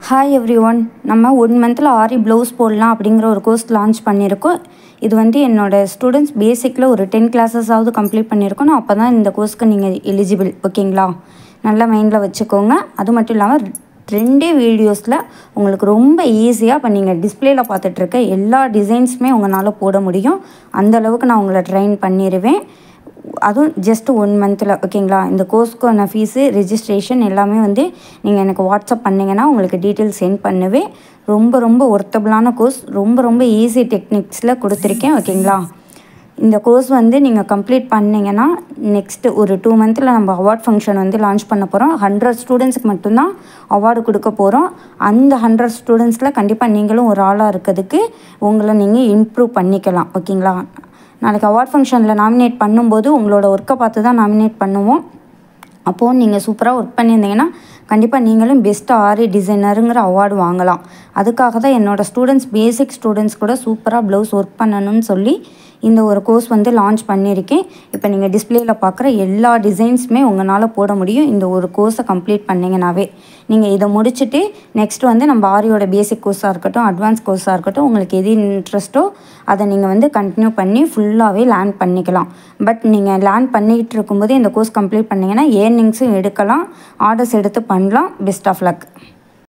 hi everyone நம்ம one மந்தில் aari blouse போடலாம் அப்படிங்கிற ஒரு கோர்ஸ் லான்ச் பண்ணியிருக்கோம் இது வந்து என்னோடய ஸ்டூடெண்ட்ஸ் பேசிக்கில் ஒரு டென் கிளாஸஸாவது கம்ப்ளீட் பண்ணியிருக்கணும் அப்போ தான் இந்த கோர்ஸ்க்கு நீங்கள் எலிஜிபிள் ஓகேங்களா நல்லா மைண்டில் வச்சுக்கோங்க அது மட்டும் இல்லாமல் ரெண்டே வீடியோஸில் உங்களுக்கு ரொம்ப ஈஸியாக இப்போ நீங்கள் டிஸ்பிளேயில் பார்த்துட்ருக்க எல்லா டிசைன்ஸுமே உங்களால் போட முடியும் அந்த அளவுக்கு நான் உங்களை ட்ரெயின் பண்ணிடுவேன் அதுவும் ஜஸ்ட் ஒன் மந்தில் ஓகேங்களா இந்த கோர்ஸ்க்கான ஃபீஸு ரெஜிஸ்ட்ரேஷன் எல்லாமே வந்து நீங்கள் எனக்கு வாட்ஸ்அப் பண்ணிங்கன்னா உங்களுக்கு டீட்டெயில்ஸ் சென்ட் பண்ணுவேன் ரொம்ப ரொம்ப ஒர்த்தபிளான கோர்ஸ் ரொம்ப ரொம்ப ஈஸி டெக்னிக்ஸில் கொடுத்துருக்கேன் ஓகேங்களா இந்த கோர்ஸ் வந்து நீங்கள் கம்ப்ளீட் பண்ணிங்கன்னா நெக்ஸ்ட்டு ஒரு டூ மந்தில் நம்ம அவார்ட் ஃபங்க்ஷன் வந்து லான்ச் பண்ண போகிறோம் ஹண்ட்ரட் ஸ்டூடெண்ட்ஸ்க்கு மட்டும்தான் அவார்டு கொடுக்க போகிறோம் அந்த ஹண்ட்ரட் ஸ்டூடெண்ட்ஸில் கண்டிப்பாக நீங்களும் ஒரு ஆளாக இருக்கிறதுக்கு உங்களை நீங்கள் இம்ப்ரூவ் பண்ணிக்கலாம் ஓகேங்களா நாளைக்கு அவார்ட் ஃபங்க்ஷனில் நாமினேட் பண்ணும்போது உங்களோட ஒர்க்கை பார்த்து தான் நாமினேட் பண்ணுவோம் அப்போது நீங்கள் சூப்பராக ஒர்க் பண்ணியிருந்தீங்கன்னா கண்டிப்பாக நீங்களும் பெஸ்ட் ஆரி டிசைனருங்கிற அவார்டு வாங்கலாம் அதுக்காக தான் என்னோடய ஸ்டூடெண்ட்ஸ் பேசிக் ஸ்டூடெண்ட்ஸ் கூட சூப்பராக ப்ளவுஸ் ஒர்க் பண்ணணும்னு சொல்லி இந்த ஒரு கோர்ஸ் வந்து லான்ச் பண்ணியிருக்கேன் இப்போ நீங்கள் டிஸ்பிளேயில் பார்க்குற எல்லா டிசைன்ஸுமே உங்களால் போட முடியும் இந்த ஒரு கோர்ஸை கம்ப்ளீட் பண்ணிங்கனாவே நீங்கள் இதை முடிச்சுட்டு நெக்ஸ்ட் வந்து நம்ம ஆரியோட பேசிக் கோர்ஸாக இருக்கட்டும் அட்வான்ஸ் கோர்ஸாக இருக்கட்டும் உங்களுக்கு எது இன்ட்ரெஸ்ட்டோ அதை நீங்கள் வந்து கண்டினியூ பண்ணி ஃபுல்லாகவே லேர்ன் பண்ணிக்கலாம் பட் நீங்கள் லேர்ன் பண்ணிக்கிட்டு இருக்கும்போது இந்த கோர்ஸ் கம்ப்ளீட் பண்ணிங்கன்னா ஏர்னிங்ஸும் எடுக்கலாம் ஆர்டர்ஸ் எடுத்து பண்ணலாம் பெஸ்ட் ஆஃப் லக்